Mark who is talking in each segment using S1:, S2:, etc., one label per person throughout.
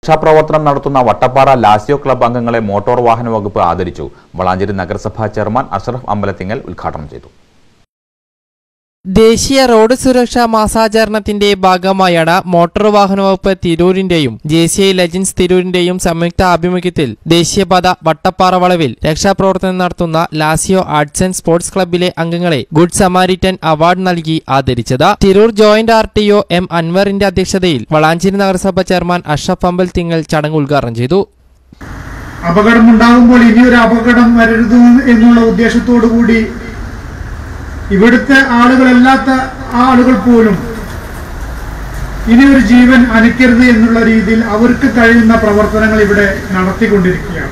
S1: രക്ഷാപ്രവർത്തനം നടത്തുന്ന Vattappara Lazio club അംഗങ്ങളെ മോട്ടോർ വാഹന വകുപ്പ് ആദരിച്ചു വളാഞ്ചേരി നഗരസഭാ ചെയർമാൻ അഷറഫ് അമ്പലത്തിങ്ങൽ ഉദ്ഘാടനം ചെയ്തു
S2: ദേശീയ റോഡ് സുരക്ഷാ മാസാചരണത്തിന്റെ ഭാഗമായാണ് മോട്ടോർ വാഹന വകുപ്പ് തിരൂരിന്റെയും ജെ സി ഐ ലെജൻസ് തിരൂരിന്റെയും സംയുക്ത ആഭിമുഖ്യത്തിൽ ദേശീയപാത വട്ടപ്പാറ വളവിൽ രക്ഷാപ്രവർത്തനം നടത്തുന്ന ലാസിയോ ആർട്സ് ആൻഡ് സ്പോർട്സ് ക്ലബിലെ അംഗങ്ങളെ ഗുഡ് സമാരിറ്റൻ അവാർഡ് നൽകി ആദരിച്ചത് Tirur joint R T O M അൻവറിന്റെ അധ്യക്ഷതയിൽ വളാഞ്ചേരി നഗരസഭ ചെയർമാൻ അഷഫ് അമ്പൽ തിങ്ങൾ ചടങ്ങ് ഉദ്ഘാടനം ചെയ്തു
S3: അപകടമുണ്ടാകുമ്പോൾ ഇനിയൊരു അപകടം വരരുത് എന്നുള്ള ഉദ്ദേശത്തോടു കൂടി ഇവിടുത്തെ ആളുകളല്ലാത്ത ആളുകൾ പോലും ഇനിയൊരു ജീവൻ അനക്കരുത് എന്നുള്ള രീതിയിൽ അവർക്ക് കഴിയുന്ന പ്രവർത്തനങ്ങൾ ഇവിടെ നടത്തിക്കൊണ്ടിരിക്കുകയാണ്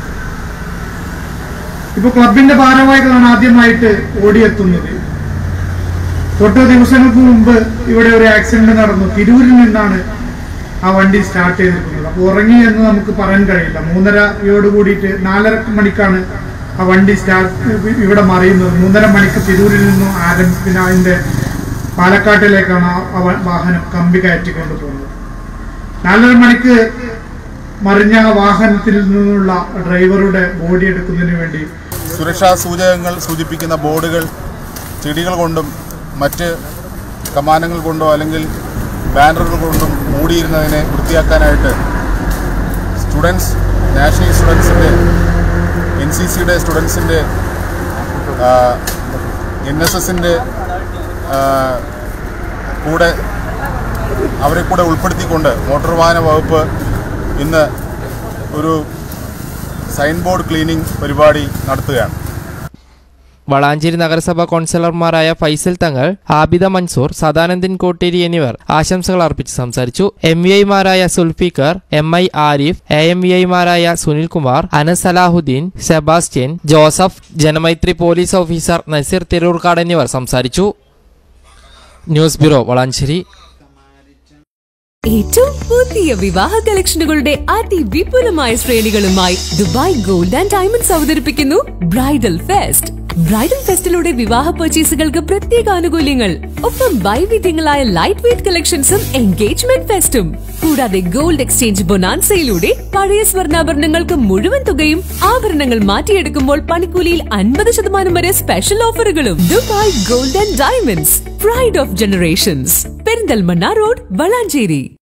S3: ഇപ്പൊ ക്ലബിന്റെ ഭാരവാഹികളാണ് ആദ്യമായിട്ട് ഓടിയെത്തുന്നത് തൊട്ട് ദിവസങ്ങൾക്ക് മുമ്പ് ഇവിടെ ഒരു ആക്സിഡന്റ് നടന്നു തിരൂരിൽ നിന്നാണ് ആ വണ്ടി സ്റ്റാർട്ട് ചെയ്തിരിക്കുന്നത് അപ്പോൾ ഉറങ്ങി എന്ന് നമുക്ക് പറയാൻ കഴിയില്ല മൂന്നരയോട് കൂടിയിട്ട് നാലര മണിക്കാണ് ആ വണ്ടി സ്റ്റാർട്ട് ഇവിടെ മറിയുന്നത് മൂന്നര മണിക്ക് തിരൂരിൽ നിന്നും ആരംഭി പിന്നെ അതിന്റെ പാലക്കാട്ടിലേക്കാണ് ആ- ആ വ- വാഹനം കമ്പി കയറ്റിക്കൊണ്ട് പോകുന്നത് നാലര മണിക്ക് മറിഞ്ഞ ആ വാഹനത്തിൽ നിന്നുള്ള ഡ്രൈവറുടെ ബോഡി എടുക്കുന്നതിന് വേണ്ടി
S4: സുരക്ഷാ സൂചകങ്ങൾ സൂചിപ്പിക്കുന്ന ബോർഡുകൾ ചെടികൾ കൊണ്ടും മറ്റ് കമാനങ്ങൾ കൊണ്ടോ അല്ലെങ്കിൽ ബാനറുകൾ കൊണ്ടും മൂടിയിരുന്നതിനെ വൃത്തിയാക്കാനായിട്ട് സ്റ്റുഡൻസ് നാഷണൽ സ്റ്റുഡൻസിൻ്റെ എൻ സി സിയുടെ സ്റ്റുഡൻസിൻ്റെ എൻ എസ് എസിൻ്റെ കൂടെ അവരെ കൂടെ ഉൾപ്പെടുത്തിക്കൊണ്ട് മോട്ടോർ വാഹന വകുപ്പ് ഇന്ന് ഒരു സൈൻ ബോർഡ് ക്ലീനിംഗ് പരിപാടി നടത്തുകയാണ്
S2: വളാഞ്ചേരി നഗരസഭ കൗൺസിലർമാരായ ഫൈസൽ തങ്ങൾ ആബിദ മൻസൂർ സദാനന്ദൻ കോട്ടേരി എന്നിവർ ആശംസകൾ അർപ്പിച്ച് സംസാരിച്ചു എം വി ഐമാരായ Zulfikar M I Arif A M V ഐമാരായ സുനിൽകുമാർ അനസ് സലാഹുദ്ദീൻ സെബാസ്റ്റ്യൻ ജോസഫ് ജനമൈത്രി പോലീസ് ഓഫീസർ നസീർ തിരൂർക്കാട് എന്നിവർ സംസാരിച്ചു ന്യൂസ് ബ്യൂറോ വളാഞ്ചേരി
S5: ഏറ്റവും പുതിയ വിവാഹ കളക്ഷനുകളുടെ അതിവിപുലമായ ശ്രേണികളുമായി ദുബായ് ഗോൾഡ് ആൻഡ് ഡയമണ്ട്സ് അവതരിപ്പിക്കുന്നു ബ്രൈഡൽ ഫെസ്റ്റ് ബ്രൈഡൽ ഫെസ്റ്റിലൂടെ വിവാഹ പർച്ചേസുകൾക്ക് പ്രത്യേക ആനുകൂല്യങ്ങൾ ഒപ്പം വൈവിധ്യങ്ങളായ ലൈറ്റ് വെയ്റ്റ് കളക്ഷൻസും എൻഗേജ്മെന്റ് ഫെസ്റ്റും കൂടാതെ ഗോൾഡ് എക്സ്ചേഞ്ച് ബൊനാൻസയിലൂടെ പഴയ സ്വർണ്ണാഭരണങ്ങൾക്ക് മുഴുവൻ തുകയും ആഭരണങ്ങൾ മാറ്റിയെടുക്കുമ്പോൾ പണിക്കൂലിയിൽ അൻപത് ശതമാനം വരെ സ്പെഷ്യൽ ഓഫറുകളും Dubai gold and diamonds pride of generations Perinthalmanna road Valanchery